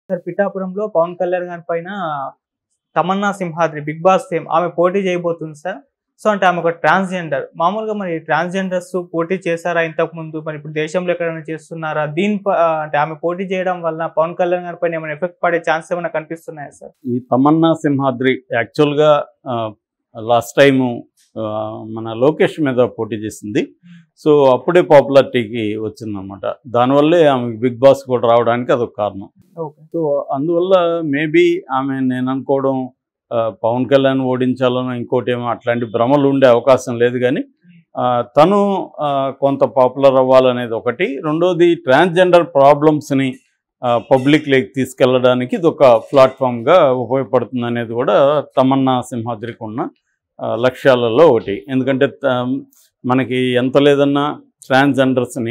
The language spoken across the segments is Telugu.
సార్ పిఠాపురంలో పవన్ కళ్యాణ్ గారి పైన Tamanna Simhadri Bigg Boss fame ఆమె పోటీ చేయబోతుంది సార్ సో అంటే ఆమె ఒక ట్రాన్స్జెండర్ మామూలుగా మరి ట్రాన్స్జెండర్స్ పోటీ చేశారా ఇంతకు ముందు మరి ఇప్పుడు దేశంలో ఎక్కడైనా చేస్తున్నారా దీని ప- అంటే ఆమె పోటీ చేయడం వల్ల పవన్ కళ్యాణ్ గారి పైన ఏమైనా ఎఫెక్ట్ పడే ఛాన్స్ ఏమైనా కనిపిస్తున్నాయా సార్ ఈ తమన్నా సింహాద్రి యాక్చువల్గా లాస్ట్ టైము మన లోకేష్ మీద పోటీ చేసింది సో అప్పుడే పాపులారిటీకి వచ్చిందనమాట దానివల్లే ఆమె బిగ్ బాస్ కూడా రావడానికి అదొక కారణం ఓకే సో అందువల్ల మేబీ ఆమె నేను అనుకోవడం ఆ, పవన్ కళ్యాణ్ ఓడించాలని ఇంకోటి ఏమో అట్లాంటి భ్రమలు ఉండే అవకాశం లేదు కానీ ఆ, తను ఆ, కొంత పాపులర్ అవ్వాలనేది ఒకటి రెండోది ట్రాన్స్జెండర్ ప్రాబ్లమ్స్ని పబ్లిక్లోకి తీసుకెళ్ళడానికి ఇది ఒక ప్లాట్ఫామ్గా ఉపయోగపడుతుంది అనేది కూడా తమన్నా సింహాద్రికి ఉన్న ఆ, లక్ష్యాలలో ఒకటి ఎందుకంటే త- మనకి ఎంత లేదన్నా ట్రాన్స్జెండర్స్ని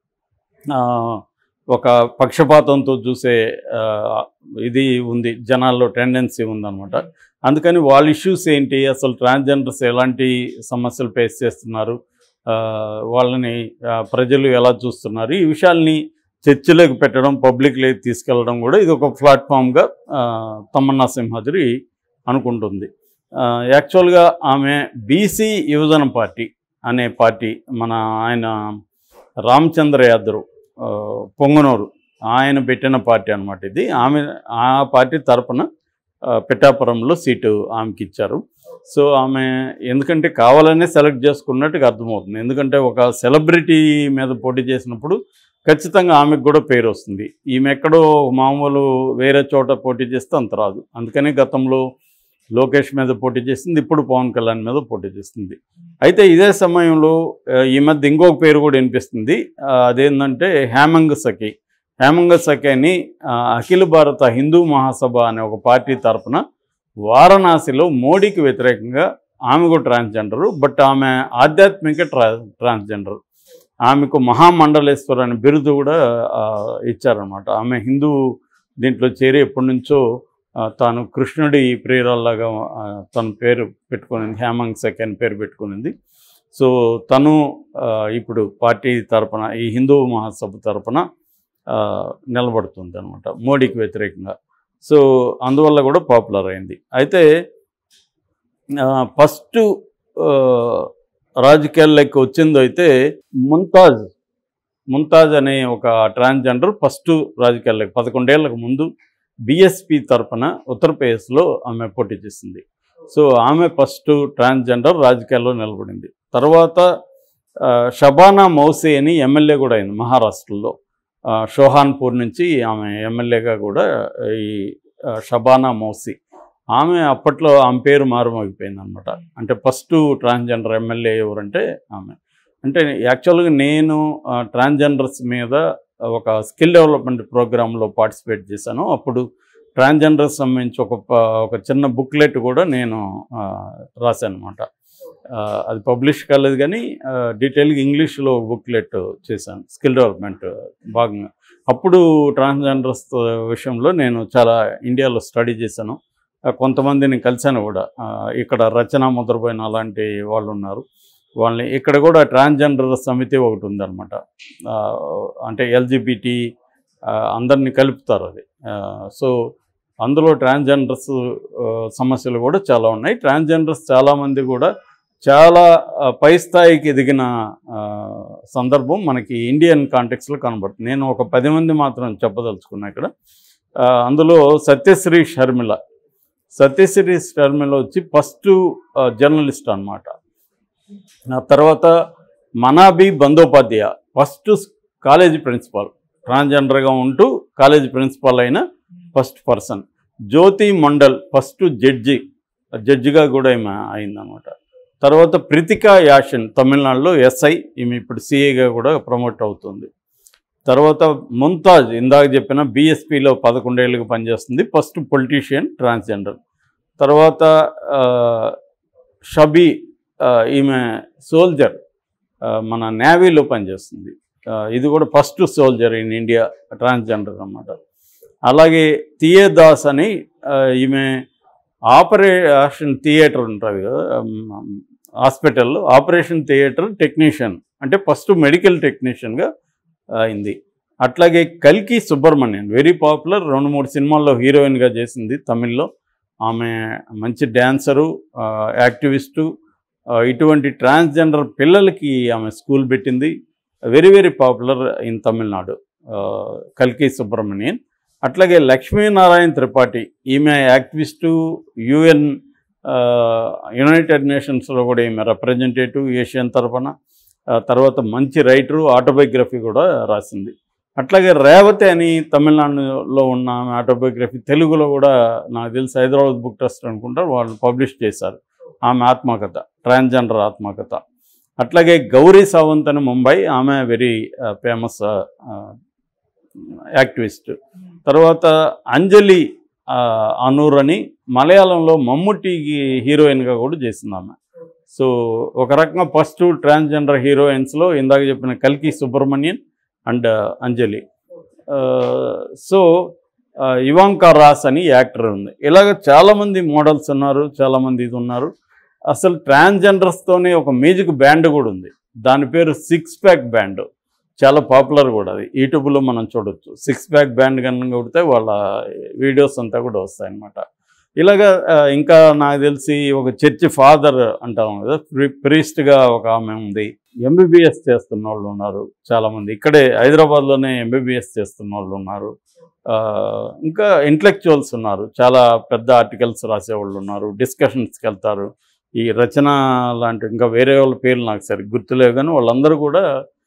ఆ, ఒక పక్షపాతంతో చూసే ఆ, ఇది ఉంది జనాల్లో టెండెన్సీ ఉందన్నమాట అందుకని వాళ్ళ ఇష్యూస్ ఏంటి అసలు ట్రాన్స్జెండర్స్ ఎలాంటి సమస్యలు ఫేస్ చేస్తున్నారు ఆ, వాళ్ళని ఆ, ప్రజలు ఎలా చూస్తున్నారు ఈ విషయాల్ని చర్చలోకి పెట్టడం పబ్లిక్లోకి తీసుకెళ్ళడం కూడా ఇది ఒక ప్లాట్ఫామ్గా తమన్నా సింహాద్రి అనుకుంటుంది ఆ, యాక్చువల్గా ఆమె బీసీ యువజన పార్టీ అనే పార్టీ మన ఆయన రామచంద్ర యాదవ్ ఆ, పొంగనూరు ఆయన పెట్టిన పార్టీ అనమాట ఇది ఆమె ఆ పార్టీ తరపున ఆ, పిఠాపురంలో సీటు ఆమెకి ఇచ్చారు సో ఆమె ఎందుకంటే కావాలనే సెలెక్ట్ చేసుకున్నట్టుగా అర్థమవుతుంది ఎందుకంటే ఒక సెలబ్రిటీ మీద పోటీ చేసినప్పుడు ఖచ్చితంగా ఆమెకు కూడా పేరు వస్తుంది ఈమె ఎక్కడో మామూలు వేరే చోట పోటీ చేస్తే అంత రాదు అందుకనే గతంలో లోకేష్ మీద పోటీ చేసింది ఇప్పుడు పవన్ కళ్యాణ్ మీద పోటీ చేస్తుంది అయితే ఇదే సమయంలో ఆ, ఈ మధ్య ఇంకొక పేరు కూడా వినిపిస్తుంది ఆ, అదేంటంటే హేమంగ సఖి హేమంగ సఖి అని ఆ, అఖిల భారత హిందూ మహాసభ అనే ఒక పార్టీ తరపున వారణాసిలో మోడీకి వ్యతిరేకంగా ఆమె కూడా ట్రాన్స్జెండరు బట్ ఆమె ఆధ్యాత్మిక ట్రా ట్రాన్స్జెండర్ ఆమెకు మహామండలేశ్వర్ అనే బిరుదు కూడా ఆ, ఇచ్చారనమాట ఆమె హిందూ దీంట్లో చేరి ఎప్పటి నుంచో ఆ, తాను కృష్ణుడి ప్రియురాల్లాగా ఆ, తన పేరు పెట్టుకునింది హేమంగ్ సెక్ అని పేరు పెట్టుకునింది సో తను ఆ, ఇప్పుడు పార్టీ తరపున ఈ హిందూ మహాసభ తరపున ఆ, నిలబడుతుంది అనమాట మోడీకి వ్యతిరేకంగా సో అందువల్ల కూడా పాపులర్ అయింది అయితే ఫస్ట్ రాజకీయాల్లోకి వచ్చిందో అయితే ముంతాజ్ ముంతాజ్ అనే ఒక ట్రాన్స్జెండర్ ఫస్ట్ రాజకీయాల్లోకి పదకొండేళ్లకు ముందు బిఎస్పి తరపున ఉత్తరప్రదేశ్లో ఆమె పోటీ చేసింది సో ఆమె ఫస్ట్ ట్రాన్స్జెండర్ రాజకీయాల్లో నిలబడింది తర్వాత ఆ, షబానా మౌసే అని ఎమ్మెల్యే కూడా అయింది మహారాష్ట్రలో ఆ, షోహాన్పూర్ నుంచి ఆమె ఎమ్మెల్యేగా కూడా ఈ ఆ, షబానా మౌసి ఆమె అప్పట్లో ఆమె పేరు మారుమోగిపోయింది అనమాట అంటే ఫస్ట్ ట్రాన్స్జెండర్ ఎమ్మెల్యే ఎవరంటే ఆమె అంటే యాక్చువల్గా నేను ఆ, ట్రాన్స్జెండర్స్ మీద ఒక స్కిల్ డెవలప్మెంట్ ప్రోగ్రాంలో పార్టిసిపేట్ చేశాను అప్పుడు ట్రాన్స్జెండర్స్ సంబంధించి ఒక ప- ఒక చిన్న బుక్లెట్ కూడా నేను ఆ, రాశాను అనమాట అది పబ్లిష్ కాలేదు కానీ ఆ, డీటెయిల్గా ఇంగ్లీష్లో బుక్లెట్ చేశాను స్కిల్ డెవలప్మెంట్ భాగంగా అప్పుడు ట్రాన్స్జెండర్స్ విషయంలో నేను చాలా ఇండియాలో స్టడీ చేశాను ఆ, కొంతమందిని కలిశాను కూడా ఆ, ఇక్కడ రచన ముద్రపోయిన అలాంటి వాళ్ళు ఉన్నారు వాళ్ళని ఇక్కడ కూడా ట్రాన్స్జెండర్ సమితి ఒకటి ఉందన్నమాట ఆ, అంటే ఎల్జిబిటి అందరినీ కలుపుతారు అది ఆ, సో అందులో ట్రాన్స్జెండర్స్ ఆ, సమస్యలు కూడా చాలా ఉన్నాయి ట్రాన్స్జెండర్స్ చాలామంది కూడా చాలా ఆ, పై స్థాయికి ఎదిగిన ఆ, సందర్భం మనకి ఇండియన్ కాంటెక్స్లో కనబడుతుంది నేను ఒక పది మంది మాత్రం చెప్పదలుచుకున్నా ఇక్కడ ఆ, అందులో సత్యశ్రీ షర్మిల సత్యశ్రీ షర్మిల వచ్చి ఫస్ట్ జర్నలిస్ట్ అన్నమాట ఆ తర్వాత Manabi Bandopadhyay first college principal ట్రాన్స్జెండర్గా ఉంటూ కాలేజీ ప్రిన్సిపాల్ అయిన first person Jyoti Mondal first judge జడ్జిగా కూడా ఈమె అయిందనమాట తర్వాత ప్రితికా యాషన్ తమిళనాడులో ఎస్ఐ ఈమె ఇప్పుడు సిఏగా కూడా ప్రమోట్ అవుతుంది తర్వాత ముంతాజ్ ఇందాక చెప్పిన బీఎస్పీలో పదకొండేళ్ళకి పనిచేస్తుంది ఫస్ట్ పొలిటీషియన్ ట్రాన్స్జెండర్ తర్వాత ఆ, షబీ ఆ, ఈమె సోల్జర్ ఆ, మన నేవీలో పనిచేస్తుంది ఆ, ఇది కూడా first soldier in India transgender అన్నమాట అలాగే తియే దాస్ అని ఆ, ఈమె ఆపరేషన్ థియేటర్ ఉంటుంది కదా ఉమ్, హాస్పిటల్లో ఆపరేషన్ థియేటర్ టెక్నీషియన్ అంటే ఫస్ట్ మెడికల్ టెక్నీషియన్గా అయింది అట్లాగే కల్కి సుబ్రహ్మణ్యన్ వెరీ పాపులర్ రెండు మూడు సినిమాల్లో హీరోయిన్గా చేసింది తమిళ్లో ఆమె మంచి డ్యాన్సరు ఆ, యాక్టివిస్టు ఆ, ఇటువంటి ట్రాన్స్జెండర్ పిల్లలకి ఆమె స్కూల్ పెట్టింది very very popular in Tamil Nadu ఆ, కల్కి సుబ్రహ్మణ్యన్ అట్లాగే లక్ష్మీనారాయణ త్రిపాఠి ఈమె యాక్టివిస్టు యుఎన్ యునైటెడ్ నేషన్స్లో కూడా ఈమె రిప్రజెంటేటివ్ ఏషియన్ తరఫున ఆ తర్వాత మంచి రైటరు ఆటోబయోగ్రఫీ కూడా రాసింది అట్లాగే రేవతి అని తమిళనాడులో ఉన్న ఆమె ఆటోబయోగ్రఫీ తెలుగులో కూడా నాకు తెలిసి హైదరాబాద్ బుక్ ట్రస్ట్ అనుకుంటారు వాళ్ళు పబ్లిష్ చేశారు ఆమె ఆత్మకథ ట్రాన్స్జెండర్ ఆత్మకథ అట్లాగే గౌరీ సావంత్ అని ముంబై ఆమె వెరీ ఫేమస్ యాక్టివిస్ట్ తర్వాత అంజలి ఆ, అనూర్ అని మలయాళంలో మమ్ముట్టికి హీరోయిన్గా కూడా చేసింది ఆమె సో ఒక రకంగా ఫస్ట్ ట్రాన్స్జెండర్ హీరోయిన్స్లో ఇందాక చెప్పిన కల్కి సుబ్రహ్మణ్యన్ అండ్ అంజలి ఆ, సో ఆ, ఇవాంకా రాస్ అని యాక్టర్ ఉంది ఇలాగ చాలామంది మోడల్స్ ఉన్నారు చాలామంది ఇది ఉన్నారు అసలు ట్రాన్స్జెండర్స్తోనే ఒక మ్యూజిక్ బ్యాండ్ కూడా ఉంది దాని పేరు సిక్స్ ప్యాక్ బ్యాండ్ చాలా పాపులర్ కూడా అది యూట్యూబ్లో మనం చూడొచ్చు సిక్స్ ప్యాక్ బ్యాండ్ కనుక కొడితే వాళ్ళ వీడియోస్ అంతా కూడా వస్తాయన్నమాట ఇలాగా ఆ, ఇంకా నాకు తెలిసి ఒక చర్చి ఫాదర్ అంటాం కదా ప్రీస్ట్గా ఒక ఆమె ఉంది ఎంబీబీఎస్ చేస్తున్న వాళ్ళు ఉన్నారు చాలామంది ఇక్కడే హైదరాబాద్లోనే ఎంబీబీఎస్ చేస్తున్న వాళ్ళు ఉన్నారు ఆ, ఇంకా ఇంటలెక్చువల్స్ ఉన్నారు చాలా పెద్ద ఆర్టికల్స్ రాసేవాళ్ళు ఉన్నారు డిస్కషన్స్కి వెళ్తారు ఈ రచన లాంటి ఇంకా వేరే వాళ్ళ పేర్లు నాకు సరిగ్గా గుర్తులేవు కానీ వాళ్ళందరూ కూడా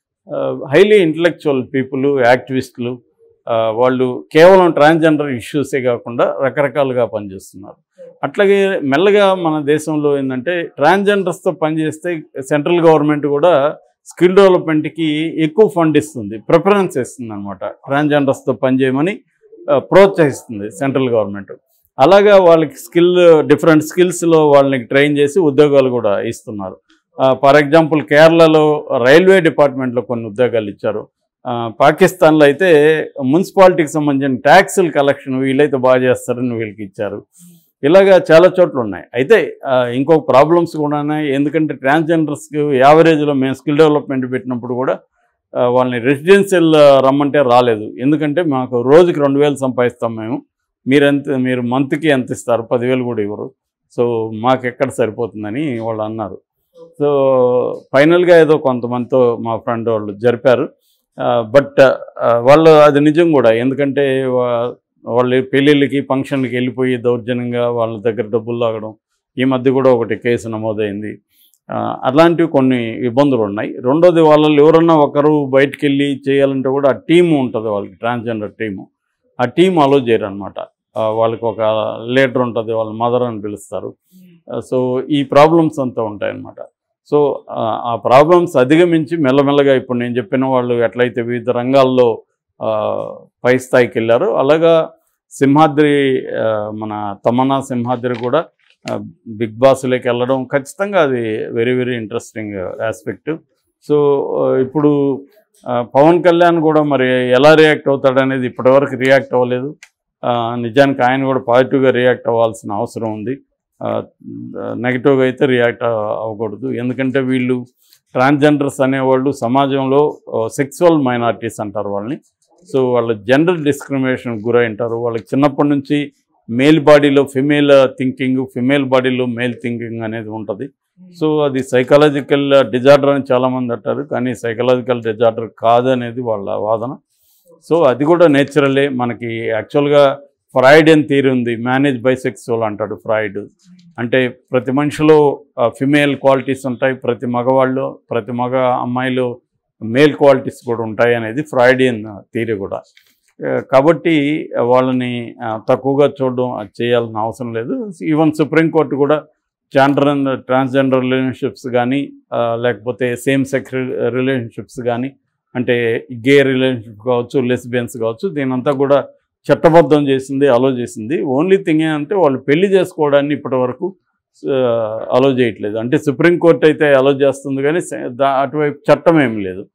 హైలీ ఇంటలెక్చువల్ పీపుల్ యాక్టివిస్టులు ఆ, వాళ్ళు కేవలం ట్రాన్స్జెండర్ ఇష్యూసే కాకుండా రకరకాలుగా పనిచేస్తున్నారు అట్లాగే మెల్లగా మన దేశంలో ఏంటంటే ట్రాన్స్జెండర్స్తో పనిచేస్తే సెంట్రల్ గవర్నమెంట్ కూడా స్కిల్ డెవలప్మెంట్కి ఎక్కువ ఫండ్ ఇస్తుంది ప్రిఫరెన్స్ ఇస్తుంది అనమాట ట్రాన్స్జెండర్స్తో పనిచేయమని ఆ, ప్రోత్సహిస్తుంది సెంట్రల్ గవర్నమెంట్ అలాగా వాళ్ళకి స్కిల్ డిఫరెంట్ స్కిల్స్లో వాళ్ళని ట్రైన్ చేసి ఉద్యోగాలు కూడా ఇస్తున్నారు ఫర్ ఎగ్జాంపుల్ కేరళలో రైల్వే డిపార్ట్మెంట్లో కొన్ని ఉద్యోగాలు ఇచ్చారు ఆ, పాకిస్తాన్లో అయితే మున్సిపాలిటీకి సంబంధించిన ట్యాక్సుల కలెక్షన్ వీళ్ళైతే బాగా చేస్తారని వీళ్ళకి ఇచ్చారు ఇలాగా చాలా చోట్ల ఉన్నాయి అయితే ఆ, ఇంకొక ప్రాబ్లమ్స్ కూడా ఉన్నాయి ఎందుకంటే ట్రాన్స్జెండర్స్కి యావరేజ్లో మేము స్కిల్ డెవలప్మెంట్ పెట్టినప్పుడు కూడా ఆ, వాళ్ళని రెసిడెన్షియల్ రమ్మంటే రాలేదు ఎందుకంటే మాకు రోజుకి రెండు వేలు సంపాదిస్తాం మేము మీరు ఎంత మీరు మంత్కి ఎంత ఇస్తారు పదివేలు కూడా ఇవ్వరు సో మాకు ఎక్కడ సరిపోతుందని వాళ్ళు అన్నారు సో ఫైనల్గా ఏదో కొంతమందితో మా ఫ్రెండ్ వాళ్ళు జరిపారు బట్ వాళ్ళు అది నిజం కూడా ఎందుకంటే వా- వాళ్ళు పెళ్ళిళ్ళకి ఫంక్షన్లకి వెళ్ళిపోయి దౌర్జన్యంగా వాళ్ళ దగ్గర డబ్బులు లాగడం ఈ మధ్య కూడా ఒకటి కేసు నమోదైంది ఆ, అలాంటివి కొన్ని ఇబ్బందులు ఉన్నాయి రెండోది వాళ్ళలో ఎవరన్నా ఒకరు బయటికి వెళ్ళి చేయాలంటే కూడా ఆ టీము ఉంటుంది వాళ్ళకి ట్రాన్స్జెండర్ టీము ఆ టీం అలో చేయరు అనమాట వాళ్ళకి ఒక లీడర్ ఉంటుంది వాళ్ళ మదర్ అని పిలుస్తారు ఆ, సో ఈ ప్రాబ్లమ్స్ అంతా ఉంటాయన్నమాట సో ఆ, ఆ ప్రాబ్లమ్స్ అధిగమించి మెల్లమెల్లగా ఇప్పుడు నేను చెప్పిన వాళ్ళు ఎట్లయితే వివిధ రంగాల్లో ఆ, పై స్థాయికి వెళ్ళారో అలాగా సింహాద్రి ఆ, మన తమన్నా సింహాద్రి కూడా ఆ, బిగ్ బాస్లోకి వెళ్ళడం ఖచ్చితంగా అది very very interesting aspect so ఆ, ఇప్పుడు ఆ, పవన్ కళ్యాణ్ కూడా మరి ఎలా రియాక్ట్ అవుతాడనేది ఇప్పటివరకు రియాక్ట్ అవ్వలేదు ఆ, నిజానికి ఆయన కూడా పాజిటివ్గా రియాక్ట్ అవ్వాల్సిన అవసరం ఉంది నెగిటివ్గా అయితే రియాక్ట్ అవ్వకూడదు ఎందుకంటే వీళ్ళు ట్రాన్స్జెండర్స్ అనేవాళ్ళు సమాజంలో సెక్సువల్ మైనారిటీస్ అంటారు వాళ్ళని సో వాళ్ళు జెండర్ డిస్క్రిమినేషన్ గురై ఉంటారు వాళ్ళకి చిన్నప్పటి నుంచి మేల్ బాడీలో ఫిమేల్ థింకింగ్ ఫిమేల్ బాడీలో మేల్ థింకింగ్ అనేది ఉంటుంది సో అది సైకలాజికల్ డిజార్డర్ అని చాలామంది అంటారు కానీ సైకలాజికల్ డిజార్డర్ కాదు అనేది వాళ్ళ వాదన సో అది కూడా నేచురలే మనకి యాక్చువల్గా ఫ్రాయిడ్ అని థీరీ ఉంది మేనేజ్ బైసెక్సువల్ అంటాడు ఫ్రాయిడ్ అంటే ప్రతి మనిషిలో ఫిమేల్ క్వాలిటీస్ ఉంటాయి ప్రతి మగవాళ్ళు ప్రతి మగ అమ్మాయిలో మేల్ క్వాలిటీస్ కూడా ఉంటాయి అనేది ఫ్రాయిడియన్ థీరీ కూడా ఆ, కాబట్టి వాళ్ళని ఆ, తక్కువగా చూడడం అది చేయాల్సిన అవసరం లేదు ఈవెన్ సుప్రీంకోర్టు కూడా జెండర్ అండ్ ట్రాన్స్జెండర్ రిలేషన్షిప్స్ కానీ లేకపోతే సేమ్ సెక్స్ రిలేషన్షిప్స్ కానీ అంటే గే రిలేషన్షిప్ కావచ్చు లెస్బియన్స్ కావచ్చు దీనంతా కూడా చట్టబద్ధం చేసింది అలో చేసింది ఓన్లీ థింగ్ ఏంటంటే వాళ్ళు పెళ్లి చేసుకోవడాన్ని ఇప్పటి వరకు అలో చేయట్లేదు అంటే సుప్రీంకోర్టు అయితే అలో చేస్తుంది కానీ సే- దా- అటువైపు చట్టం ఏమి లేదు